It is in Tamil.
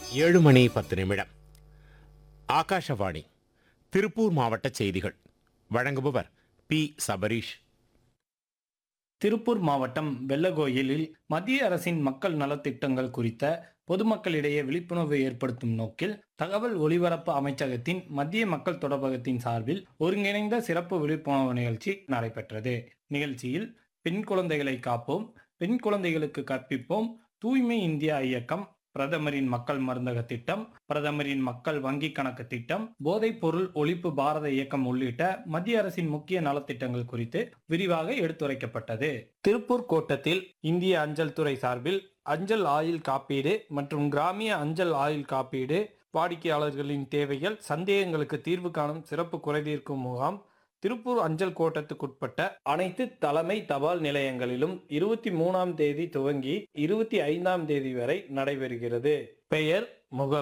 ஏழு மணி பத்து நிமிடம் ஆகாஷவாணி திருப்பூர் மாவட்ட செய்திகள் வழங்குபவர் பி சபரீஷ் திருப்பூர் மாவட்டம் வெள்ளகோயிலில் மத்திய அரசின் மக்கள் நலத்திட்டங்கள் குறித்த பொதுமக்களிடையே விழிப்புணர்வு ஏற்படுத்தும் நோக்கில் தகவல் ஒலிபரப்பு அமைச்சகத்தின் மத்திய மக்கள் தொடர்பகத்தின் சார்பில் ஒருங்கிணைந்த சிறப்பு விழிப்புணர்வு நிகழ்ச்சி நடைபெற்றது நிகழ்ச்சியில் பெண் குழந்தைகளை காப்போம் பெண் குழந்தைகளுக்கு கற்பிப்போம் தூய்மை இந்தியா இயக்கம் பிரதமரின் மக்கள் மருந்தக திட்டம் பிரதமரின் மக்கள் வங்கி கணக்கு திட்டம் போதைப் பொருள் ஒழிப்பு பாரத இயக்கம் உள்ளிட்ட மத்திய அரசின் முக்கிய நலத்திட்டங்கள் குறித்து விரிவாக எடுத்துரைக்கப்பட்டது திருப்பூர் கோட்டத்தில் இந்திய அஞ்சல் துறை சார்பில் அஞ்சல் ஆயுள் காப்பீடு மற்றும் கிராமிய அஞ்சல் ஆயுள் காப்பீடு வாடிக்கையாளர்களின் தேவைகள் சந்தேகங்களுக்கு தீர்வு காணும் சிறப்பு குறைதீர்க்கும் முகாம் திருப்பூர் அஞ்சல் கோட்டத்துக்குட்பட்ட அனைத்து தலைமை தபால் நிலையங்களிலும் இருபத்தி மூணாம் தேதி துவங்கி இருபத்தி ஐந்தாம் தேதி வரை நடைபெறுகிறது பெயர் முக